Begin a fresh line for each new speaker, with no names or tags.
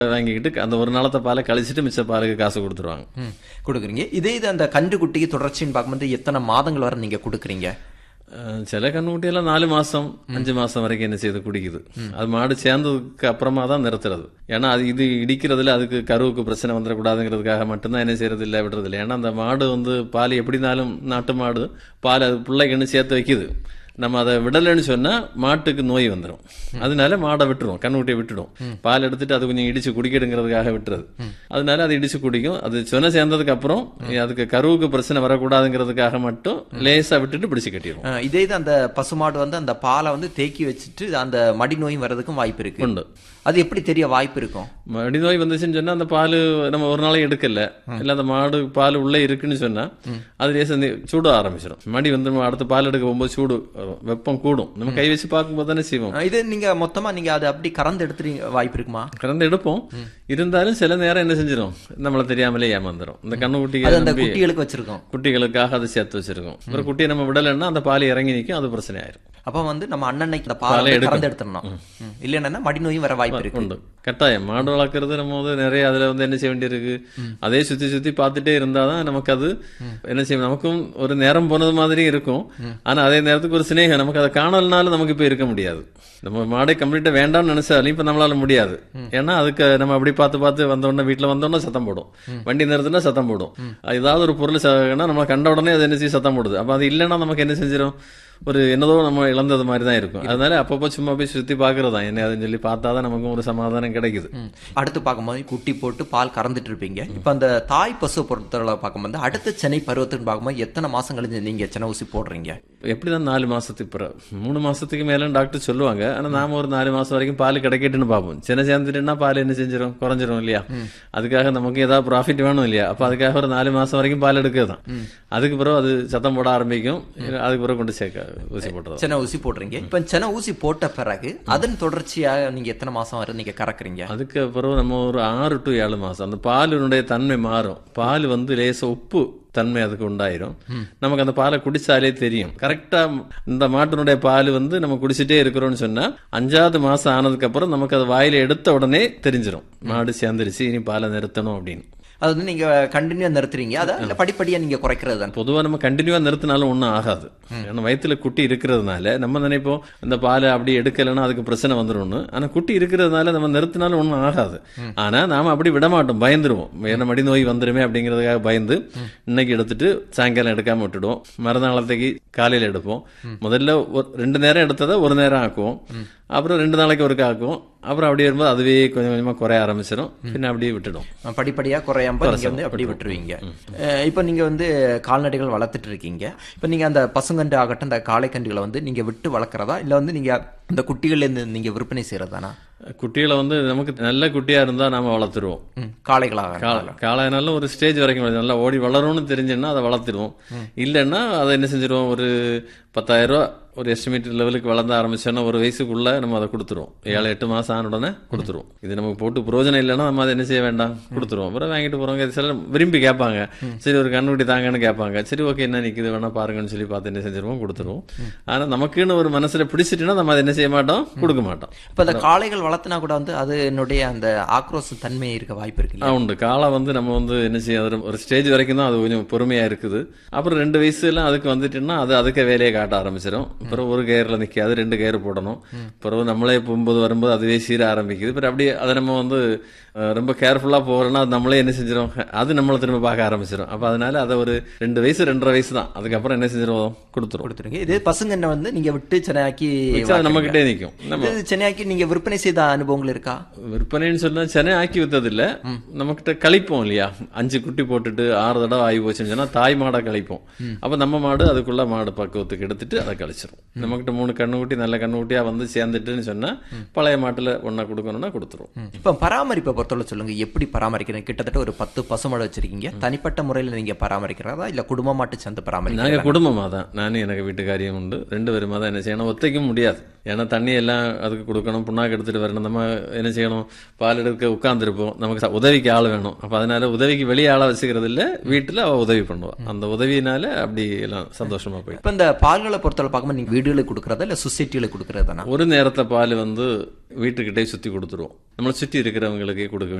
வாங்கிக்கிட்டு அந்த ஒரு நாளத்தை பாலை கழிச்சிட்டு மிச்ச பாலுக்கு காசு கொடுத்துருவாங்க
ம், கொடுக்குறீங்க இதே இது அந்த கன்று குட்டிக்கு தொடர்ச்சின்னு பார்க்கும்போது எத்தனை மாதங்கள் வரை நீங்க கொடுக்குறீங்க
அஹ் சில கண்ணுக்குட்டியெல்லாம் நாலு மாசம் அஞ்சு மாசம் வரைக்கும் என்ன செய்து குடிக்குது அது மாடு சேர்ந்ததுக்கு அப்புறமா தான் நிறுத்துறது ஏன்னா அது இது இடிக்கிறதுல அதுக்கு கருவுக்கு பிரச்சனை வந்துடக்கூடாதுங்கிறதுக்காக மட்டும்தான் என்ன செய்யறது இல்லை விடுறது இல்லை ஏன்னா அந்த மாடு வந்து பால் எப்படினாலும் நாட்டு மாடு பால் அது பிள்ளைக்குன்னு சேர்த்து வைக்குது நம்ம அதை விடலைன்னு சொன்னா மாட்டுக்கு நோய் வந்துடும் அதனால மாடை விட்டுரும் கண்ணுக்குட்டியை விட்டுடும் பால் எடுத்துட்டு அது கொஞ்சம் இடிச்சு குடிக்கிடுங்கிறதுக்காக விட்டுறது அதனால அது இடிச்சு குடிக்கும் அது சொன்ன சேர்ந்ததுக்கு அப்புறம் அதுக்கு கருவுக்கு பிரச்சனை வரக்கூடாதுங்கிறதுக்காக மட்டும் லேசா விட்டுட்டு பிடிச்சு கட்டிடும்
அஹ், இதே இது அந்த பசுமாடு வந்து அந்த பாலை வந்து தேக்கி வச்சுட்டு அந்த மடி நோயும் வர்றதுக்கும் வாய்ப்பு இருக்கு
உண்டு
அது எப்படி தெரிய வாய்ப்பு இருக்கும்
மடி நோய் வந்துச்சுன்னு சொன்னா அந்த பால் நம்ம ஒரு நாளைக்கு எடுக்கல இல்ல அந்த மாடு பால் உள்ளே இருக்குன்னு சொன்னா அது லேசா இந்த சூட ஆரம்பிச்சிடும் மடி வந்து நம்ம அடுத்து பால் எடுக்க போகும்போது சூடு வரும். வெப்பம் கூடும் நம்ம கை வச்சு பார்க்கும்போது தானே செய்வோம்
அஹ், இது நீங்க மொத்தமா நீங்க அதை அப்படி கறந்து எடுத்துறீங்க வாய்ப்பு இருக்குமா
கறந்து எடுப்போம் இருந்தாலும் சில நேரம் என்ன செஞ்சிடும் நம்மள தெரியாமலே ஏமாந்துரும் இந்த கண்ணு
அது
குட்டிகள்
அந்த
நம்பி
குட்டிகளுக்கு வச்சிருக்கோம்
குட்டிகளுக்காக அதை சேர்த்து வச்சிருக்கோம் ஒரு குட்டியை நம்ம விடலைன்னா அந்த பால் இறங்கி நிற்கும் அது பிரச்சனை ஆயிரும்
அப்ப வந்து நம்ம அண்ணன்னைக்கு அந்த
பாலை
பாலை வந்து
எடுக்கணும்.
கறந்து எடுத்துடணும் ம். இல்லைன்னா மடி நோயும் வர வாய்ப்பு இருக்கு
உண்டு கட்டாயம் மாடு வளர்க்கறது நம்ம வந்து நிறைய அதுல வந்து என்ன செய்ய வேண்டியிருக்கு அதே சுத்தி சுத்தி பார்த்துட்டே இருந்தாதான் நமக்கு அது என்ன செய்யும் நமக்கும் ஒரு நேரம் போனது மாதிரி இருக்கும் ஆனா அதே நேரத்துக்கு ஒரு சிநேகம் நமக்கு அதை காணலனாலும் நமக்கு இப்ப இருக்க முடியாது நம்ம மாடை கம்ப்ளீட்டா வேண்டாம்னு நினைச்சாலும் இப்ப நம்மளால முடியாது ஏன்னா அதுக்கு நம்ம அப்படி பார்த்து பார்த்து வந்த உடனே வீட்டுல வந்த உடனே சத்தம் போடும் வண்டி நிறுத்தினா சத்தம் போடும் ஏதாவது ஒரு பொருள் ச- நம்ம கண்ட உடனே அது என்ன செய்ய சத்தம் போடுது அப்ப அது இல்லைன்னா நமக்கு என்ன செஞ்சிடும் ஒரு என்னதோ நம்ம இழந்தது மாதிரி தான் இருக்கும் அதனால அப்பப்போ சும்மா போய் சுத்தி பாக்குறது தான் என்ன அதுன்னு சொல்லி பார்த்தா தான் நமக்கும் ஒரு சமாதானம் கிடைக்குது
ம். அடுத்து பார்க்கும்போது குட்டி போட்டு பால் கறந்துட்டு இருப்பீங்க இப்ப அந்த தாய் பசு பொறுத்தவரை பார்க்கும்போது அடுத்த சென்னை பருவத்துன்னு பார்க்கும்போது எத்தனை மாசம் கழிஞ்சு நீங்க சென்னை ஊசி போடுறீங்க
எப்படிதான் நாலு மாசத்துக்கு பிறகு மூணு மாசத்துக்கு மேல டாக்டர் சொல்லுவாங்க ஆனா நாம ஒரு நாலு மாசம் வரைக்கும் பால் கிடைக்கட்டுன்னு பார்ப்போம் சின்ன சேர்ந்துட்டுன்னா பால் என்ன செஞ்சிடும் குறைஞ்சிரும் இல்லையா அதுக்காக நமக்கு ஏதாவது ப்ராஃபிட் வேணும் இல்லையா அப்ப அதுக்காக ஒரு நாலு மாசம் வரைக்கும் பால் எடுக்கதான் அதுக்கு பிறகு அது சத்தம் போட ஆரம்பிக்கும் அதுக்கு பிறகு கொண்டு சேர்க்க ஊசி போட்டுறது
சென்னை ஊசி போடுறீங்க இப்ப சென்னை ஊசி போட்ட பிறகு அதன் தொடர்ச்சியா நீங்க எத்தனை மாசம் வரை நீங்க கறக்குறீங்க
அதுக்கு பிறகு நம்ம ஒரு ஆறு டு ஏழு மாசம் அந்த பாலினுடைய தன்மை மாறும் பால் வந்து லேச உப்பு தன்மை அதுக்கு உண்டாயிரும் நமக்கு அந்த பாலை குடிச்சாலே தெரியும் கரெக்டா இந்த மாட்டினுடைய பால் வந்து நம்ம குடிச்சிட்டே இருக்கிறோம்னு சொன்னா அஞ்சாவது மாசம் ஆனதுக்கு அப்புறம் நமக்கு அது வாயில எடுத்த உடனே தெரிஞ்சிரும் மாடு சேர்ந்துருச்சு இனி பாலை நிறுத்தணும் அப்படின்னு
அது வந்து நீங்க கண்டினியூ நிறுத்துறீங்க அதை இல்ல படிப்படியா நீங்க குறைக்கிறது தான்
பொதுவா நம்ம கண்டினியூவா நிறுத்தினாலும் ஒன்றும் ஆகாது ஏன்னா வயித்துல குட்டி இருக்கிறதுனால நம்ம நினைப்போம் இந்த பாலை அப்படி எடுக்கலைன்னா அதுக்கு பிரச்சனை வந்துரும்னு ஆனா குட்டி இருக்கிறதுனால நம்ம நிறுத்தினாலும் ஒன்றும் ஆகாது ஆனா நாம அப்படி விட மாட்டோம் பயந்துருவோம் ஏன்னா மடி நோய் வந்துருமே அப்படிங்கிறதுக்காக பயந்து இன்னைக்கு எடுத்துட்டு சாயங்காலம் எடுக்காம விட்டுடுவோம் மறுநாளத்துக்கு காலையில எடுப்போம் முதல்ல ஒரு ரெண்டு நேரம் எடுத்ததை ஒரு நேரம் ஆக்குவோம் அப்புறம் ரெண்டு நாளைக்கு ஒருக்கா ஆக்குவோம் அப்புறம் அப்படியே வரும்போது அதுவே கொஞ்சம் கொஞ்சமா குறைய ஆரம்பிச்சிடும் பின்ன அப்படியே விட்டுடும்
அஹ் படிப்படியா குறையாம நீங்க வந்து அப்படி விட்டுருவீங்க அஹ் இப்ப நீங்க வந்து கால்நடைகள் வளர்த்துட்டு இருக்கீங்க இப்ப நீங்க அந்த பசுங்கண்டு ஆகட்டும் அந்த காளைக்கன்றுகளை வந்து நீங்க விட்டு வளர்க்குறதா இல்ல வந்து நீங்க அந்த குட்டிகள்ல இருந்து நீங்க விற்பனை செய்யறதானா
குட்டிகளை வந்து நமக்கு நல்ல குட்டியா இருந்தா நாம வளர்த்துருவோம்
ம், காளைகளாக
கா- காளைனாலும் ஒரு ஸ்டேஜ் வரைக்கும் வளரும். நல்லா ஓடி வளரும்னு தெரிஞ்சுன்னா அதை வளர்த்துடுவோம் இல்லைன்னா அதை என்ன செஞ்சிருவோம் ஒரு பத்தாயிரம் ரூபா ஒரு எஸ்டிமேட் லெவலுக்கு வளர்ந்த ஆரம்பிச்சோன்னா ஒரு வயசுக்குள்ள நம்ம அதை கொடுத்துருவோம் ஏழு எட்டு மாசம் ஆன உடனே கொடுத்துருவோம் இது நமக்கு போட்டு பிரயோஜனம் இல்லைன்னா நம்ம அதை என்ன செய்ய வேண்டாம் கொடுத்துருவோம் அப்புறம் வாங்கிட்டு போறவங்க இது சிலர் விரும்பி கேட்பாங்க சரி ஒரு கண்ணுக்குட்டி தாங்கன்னு கேட்பாங்க சரி ஓகே என்ன நிக்குது வேணா பாருங்கன்னு சொல்லி பார்த்து என்ன செஞ்சிருவோம் கொடுத்துருவோம் ஆனா நமக்குன்னு ஒரு மனசுல பிடிச்சிட்டுன்னா நம்ம அதை என்ன செய்ய மாட்டோம் கொடுக்க மாட்டோம்
இப்ப அந்த காளைகள் வளர்த்துனா கூட வந்து அது என்னுடைய அந்த ஆக்ரோஷ தன்மை இருக்க வாய்ப்பு இருக்கு
ஆ உண்டு காளை வந்து நம்ம வந்து என்ன செய்ய அது ஒரு ஸ்டேஜ் வரைக்கும் தான் அது கொஞ்சம் பொறுமையா இருக்குது அப்புறம் ரெண்டு வயசு எல்லாம் அதுக்கு வந்துட்டுன்னா அது அதுக்கு வேலையை காட்ட ஆரம்பிச்சிடும் அப்புறம் ஒரு கயிறுல நிக்காது ரெண்டு கயிறு போடணும் அப்புறம் நம்மளே போகும்போது வரும்போது அதுவே சீர ஆரம்பிக்குது அப்புறம் அப்படியே அதை நம்ம வந்து அஹ், ரொம்ப கேர்ஃபுல்லா போறோம்னா அது நம்மளே என்ன செஞ்சிடும் அது நம்மளை திரும்ப பார்க்க ஆரம்பிச்சிடும் அப்ப அதனால அதை ஒரு ரெண்டு வயசு ரெண்டரை வயசு தான் அதுக்கப்புறம் என்ன செஞ்சிடும் கொடுத்துரும்
கொடுத்துருங்க இது பசுங்கண்ணை வந்து நீங்க விட்டு சென்னையாக்கி
வச்சா அது நம்ம கிட்டே நிக்கும் நம்ம
இது சென்னையாக்கி நீங்க விற்பனை செய்த அனுபவங்கள் இருக்கா
விற்பனைன்னு சொன்னா சென்னை ஆக்கி வித்தது இல்ல நம்மகிட்ட கழிப்போம் இல்லையா அஞ்சு குட்டி போட்டுட்டு ஆறு தடவை ஆகி போச்சுன்னு சொன்னா தாய் மாடை கழிப்போம் அப்ப நம்ம மாடு அதுக்குள்ள மாடு பக்குவத்துக்கு எடுத்துட்டு அதை கழிச்சிரும் நம்மகிட்ட மூணு கண்ணுக்குட்டி நல்ல கண்ணுக்குட்டியா வந்து சேர்ந்துட்டுன்னு சொன்னா பழைய மாட்டுல ஒன்னா கொடுக்கணும்னா கொடுத்துரும்
இப்ப பராமரிப்பை பொறுத்தவரை சொல்லுங்க எப்படி பராமரிக்கிறீங்க கிட்டத்தட்ட ஒரு பத்து பசுமாடு வச்சிருக்கீங்க தனிப்பட்ட முறையில் நீங்க பராமரிக்கிறதா இல்ல குடும்பமாட்டு சேர்ந்து
நாங்க
பராமரிக்கிறதா
குடும்பமா தான் நானும் எனக்கு வீட்டுக்காரியும் உண்டு ரெண்டு பேருமா தான் என்ன செய்யணும் ஒத்தைக்கும் முடியாது ஏன்னா தண்ணி எல்லாம் அதுக்கு கொடுக்கணும் புண்ணாக்கு எடுத்துட்டு வரணும் நம்ம என்ன செய்யணும் பால் எடுக்க உட்கார்ந்துருப்போம் நமக்கு ச- உதவிக்கு ஆள் வேணும் அப்ப அதனால உதவிக்கு வெளியே ஆளை வச்சுக்கிறது இல்ல வீட்டுல அவ உதவி பண்ணுவா அந்த உதவியினால அப்படி எல்லாம் சந்தோஷமா போயிட்டு
இப்போ இந்த பால்களை பொறுத்தவரை பார்க்கும்போது நீங்கள் வீடுகளுக்கு கொடுக்குறதா இல்லை சொசைட்டிகளுக்கு கொடுக்குறதானா
ஒரு நேரத்தை பால் வந்து வீட்டுக்கிட்டே சுத்தி கொடுத்துருவோம் நம்மளை சுத்தி இருக்கிறவங்களுக்கே கொடுக்க